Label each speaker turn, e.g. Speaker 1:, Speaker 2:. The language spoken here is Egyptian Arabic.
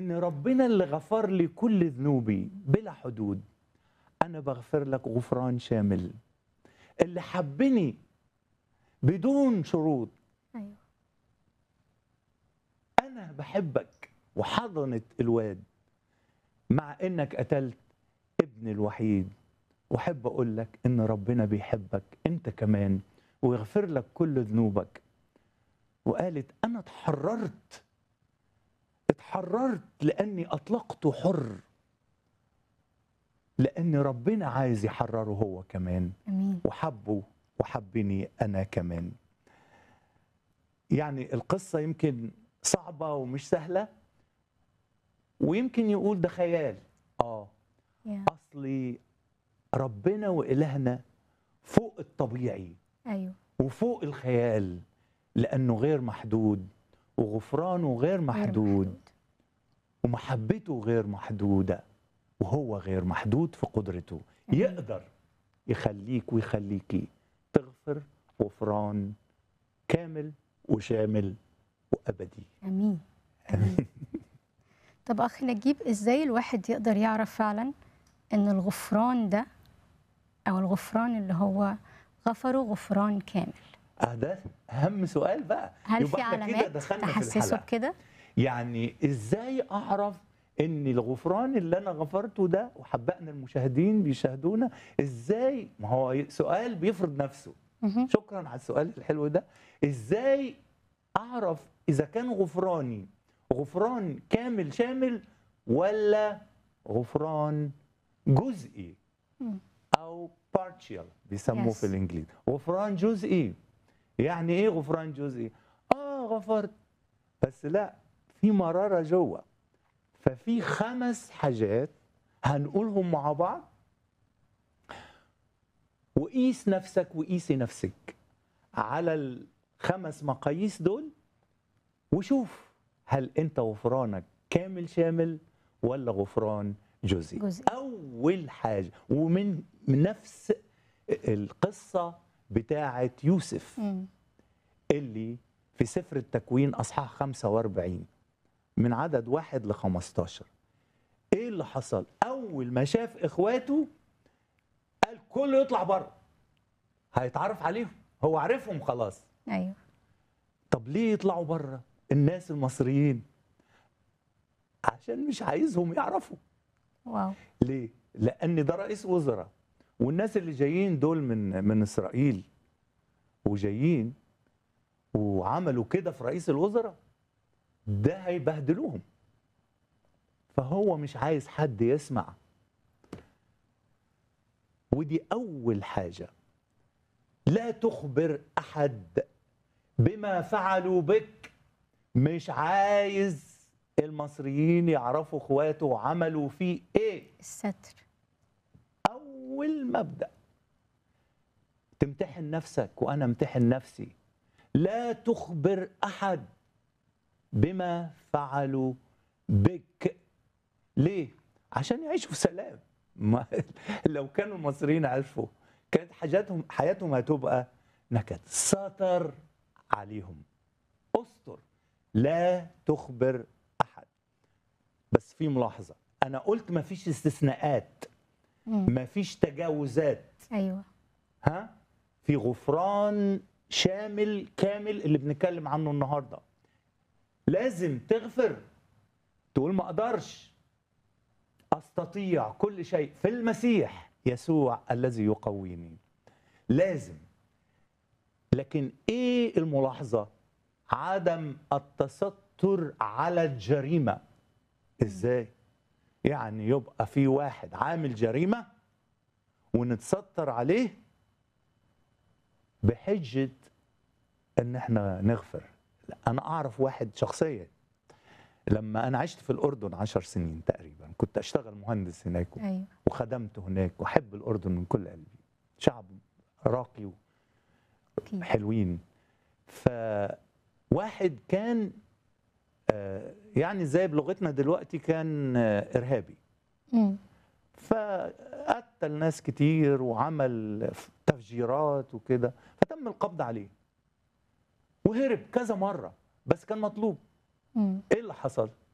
Speaker 1: ان ربنا اللي غفر لي كل ذنوبي بلا حدود انا بغفر لك غفران شامل اللي حبني بدون شروط
Speaker 2: ايوه
Speaker 1: انا بحبك وحضنت الواد مع انك قتلت ابن الوحيد واحب اقول لك ان ربنا بيحبك انت كمان ويغفر لك كل ذنوبك وقالت انا اتحررت اتحررت لاني اطلقته حر لان ربنا عايز يحرره هو كمان
Speaker 2: امين
Speaker 1: وحبه وحبني انا كمان يعني القصه يمكن صعبه ومش سهله ويمكن يقول ده خيال اه
Speaker 2: يا
Speaker 1: اصلي ربنا والهنا فوق الطبيعي
Speaker 2: ايوه
Speaker 1: وفوق الخيال لانه غير محدود وغفرانه غير
Speaker 2: غير
Speaker 1: محدود ومحبته غير محدوده وهو غير محدود في قدرته
Speaker 2: أمين.
Speaker 1: يقدر يخليك ويخليكي تغفر غفران كامل وشامل وابدي
Speaker 2: امين امين طب اخي نجيب ازاي الواحد يقدر يعرف فعلا ان الغفران ده او الغفران اللي هو غفره غفران كامل
Speaker 1: آه ده اهم سؤال بقى
Speaker 2: هل
Speaker 1: يبقى
Speaker 2: في
Speaker 1: إحنا كده
Speaker 2: علامات
Speaker 1: دخلنا في
Speaker 2: تحسسه
Speaker 1: الحلقة.
Speaker 2: بكده
Speaker 1: يعني ازاي اعرف ان الغفران اللي انا غفرته ده وحبائنا المشاهدين بيشاهدونا ازاي ما هو سؤال بيفرض نفسه
Speaker 2: مهم.
Speaker 1: شكرا على السؤال الحلو ده ازاي اعرف اذا كان غفراني غفران كامل شامل ولا غفران جزئي
Speaker 2: مم.
Speaker 1: او partial بيسموه
Speaker 2: Yes.
Speaker 1: في الانجليزي غفران جزئي يعني ايه غفران جزئي اه غفرت بس لا في مراره جوه ففي خمس حاجات هنقولهم مع بعض وقيس نفسك وقيسي نفسك على الخمس مقاييس دول وشوف هل انت غفرانك كامل شامل ولا غفران جزئي
Speaker 2: جزئي.
Speaker 1: اول حاجه ومن من نفس القصه بتاعه يوسف
Speaker 2: مم.
Speaker 1: اللي في سفر التكوين اصحاح 45 من عدد واحد ل 15 ايه اللي حصل؟ اول ما شاف اخواته قال كله يطلع بره هيتعرف عليهم هو عارفهم خلاص
Speaker 2: ايوه
Speaker 1: طب ليه يطلعوا بره الناس المصريين عشان مش عايزهم يعرفوا
Speaker 2: واو
Speaker 1: ليه لان ده رئيس وزراء والناس اللي جايين دول من من اسرائيل وجايين وعملوا كده في رئيس الوزراء ده هيبهدلوهم فهو مش عايز حد يسمع ودي اول حاجه لا تخبر احد بما فعلوا بك مش عايز المصريين يعرفوا اخواته عملوا فيه ايه
Speaker 2: الستر
Speaker 1: اول مبدا تمتحن نفسك وانا امتحن نفسي لا تخبر احد بما فعلوا بك ليه عشان يعيشوا في سلام ما لو كانوا المصريين عرفوا كانت حاجاتهم حياتهم هتبقى نكد سطر عليهم استر لا تخبر احد بس في ملاحظه انا قلت ما فيش استثناءات
Speaker 2: مم.
Speaker 1: ما فيش تجاوزات
Speaker 2: ايوه
Speaker 1: ها في غفران شامل كامل اللي بنتكلم عنه النهارده لازم تغفر تقول ما اقدرش استطيع كل شيء في المسيح يسوع الذي يقويني لازم لكن ايه الملاحظه عدم التستر على الجريمه ازاي يعني يبقى في واحد عامل جريمه ونتستر عليه بحجه ان احنا نغفر لا، انا اعرف واحد شخصيا لما انا عشت في الاردن عشر سنين تقريبا كنت اشتغل مهندس هناك
Speaker 2: ايوه
Speaker 1: وخدمت هناك واحب الاردن من كل قلبي شعب راقي
Speaker 2: اكيد
Speaker 1: وحلوين فواحد كان آه، يعني زي بلغتنا دلوقتي كان آه، ارهابي
Speaker 2: مم.
Speaker 1: فقتل ناس كتير وعمل تفجيرات وكده فتم القبض عليه وهرب كذا مرة بس كان مطلوب
Speaker 2: مم.
Speaker 1: ايه اللي حصل